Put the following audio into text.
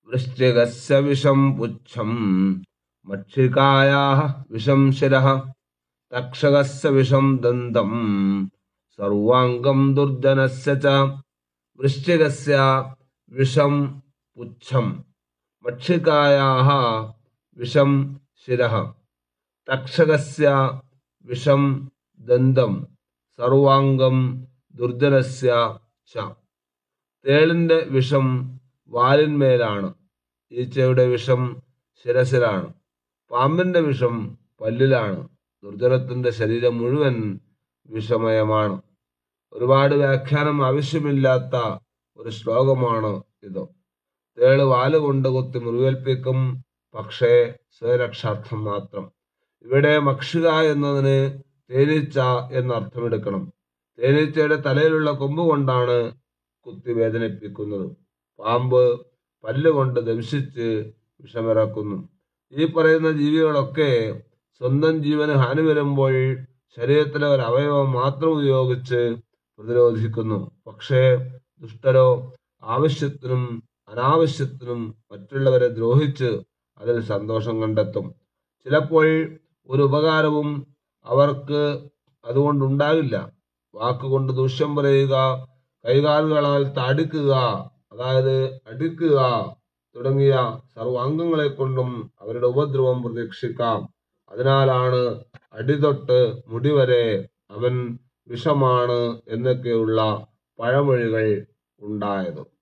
വൃശ്ചികസ്യ വിഷം പുച്ഛം മക്ഷികായാः വിഷം ശിരः തക്ഷകസ്യ വിഷം ദന്തം സർവാംഗം ദുർജനസ്യ ച വൃശ്ചികസ്യ വിഷം പുച്ഛം മക്ഷികായാः വിഷം ശിരः തക്ഷകസ്യ വിഷം ദന്തം സർവാംഗം ദുർജനസ്യ ച തേളിന്റെ വിഷം വാലിന്മേലാണ് ഈച്ചയുടെ വിഷം ശിരസിലാണ് പാമ്പിന്റെ വിഷം പല്ലിലാണ് ദുർജനത്തിന്റെ ശരീരം മുഴുവൻ വിഷമയമാണ് ഒരുപാട് വ്യാഖ്യാനം ആവശ്യമില്ലാത്ത ഒരു ശ്ലോകമാണ് ഇത് തേള് വാലുകൊണ്ട് കുത്തി മുറിവേൽപ്പിക്കും പക്ഷേ സ്വയരക്ഷാർത്ഥം മാത്രം ഇവിടെ മക്ഷിക എന്നതിന് തേനീച്ച എന്നർത്ഥമെടുക്കണം തേനീച്ചയുടെ തലയിലുള്ള കൊമ്പ് കൊണ്ടാണ് കുത്തി വേദനിപ്പിക്കുന്നത് പാമ്പ് പല്ലുകൊണ്ട് ദംശിച്ച് വിഷമിറക്കുന്നു ഈ പറയുന്ന ജീവികളൊക്കെ സ്വന്തം ജീവന് ഹാനി വരുമ്പോൾ ശരീരത്തിലെ ഒരു അവയവം മാത്രം ഉപയോഗിച്ച് പ്രതിരോധിക്കുന്നു പക്ഷേ ദുഷ്ടരോ ആവശ്യത്തിനും അനാവശ്യത്തിനും മറ്റുള്ളവരെ ദ്രോഹിച്ച് അതിൽ സന്തോഷം കണ്ടെത്തും ചിലപ്പോൾ ഒരു ഉപകാരവും അവർക്ക് അതുകൊണ്ടുണ്ടാകില്ല വാക്കുകൊണ്ട് ദൂഷ്യം പറയുക കൈകാലുകളാൽ താടിക്കുക അതായത് അടിക്കുക തുടങ്ങിയ സർവാംഗങ്ങളെ കൊണ്ടും അവരുടെ ഉപദ്രവം പ്രതീക്ഷിക്കാം അതിനാലാണ് അടിതൊട്ട് മുടി വരെ അവൻ വിഷമാണ് എന്നൊക്കെയുള്ള പഴമൊഴികൾ ഉണ്ടായത്